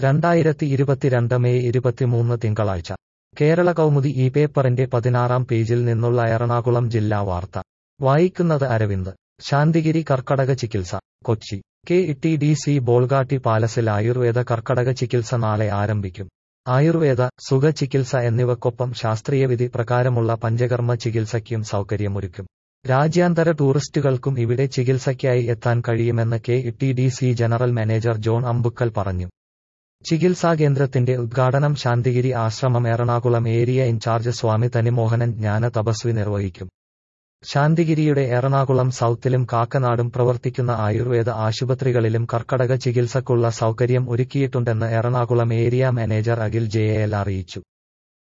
രണ്ടായിരത്തി ഇരുപത്തിരണ്ട് മെയ് ഇരുപത്തിമൂന്ന് തിങ്കളാഴ്ച കേരള കൗമുദി ഈ പേപ്പറിന്റെ പതിനാറാം പേജിൽ നിന്നുള്ള എറണാകുളം ജില്ലാ വാർത്ത വായിക്കുന്നത് അരവിന്ദ് ശാന്തിഗിരി കർക്കടക ചികിത്സ Kochi K T D C Bolgatty പാലസിൽ ആയുർവേദ കർക്കടക ചികിത്സ നാളെ ആരംഭിക്കും ആയുർവേദ സുഖ ചികിത്സ എന്നിവയ്ക്കൊപ്പം ശാസ്ത്രീയവിധി പ്രകാരമുള്ള പഞ്ചകർമ്മ ചികിത്സയ്ക്കും സൗകര്യമൊരുക്കും രാജ്യാന്തര ടൂറിസ്റ്റുകൾക്കും ഇവിടെ ചികിത്സയ്ക്കായി എത്താൻ കഴിയുമെന്ന് K T D C general manager John Ambukkal പറഞ്ഞു ചികിത്സാകേന്ദ്രത്തിന്റെ ഉദ്ഘാടനം ശാന്തിഗിരി ആശ്രമം എറണാകുളം ഏരിയ ഇൻചാർജ് സ്വാമി തനിമോഹനൻ ജ്ഞാന തപസ്വി നിർവഹിക്കും ശാന്തിഗിരിയുടെ എറണാകുളം സൗത്തിലും കാക്കനാടും പ്രവർത്തിക്കുന്ന ആയുർവേദ ആശുപത്രികളിലും കർക്കടക ചികിത്സക്കുള്ള സൗകര്യം ഒരുക്കിയിട്ടുണ്ടെന്ന് Ernakulam area manager Akhil J L അറിയിച്ചു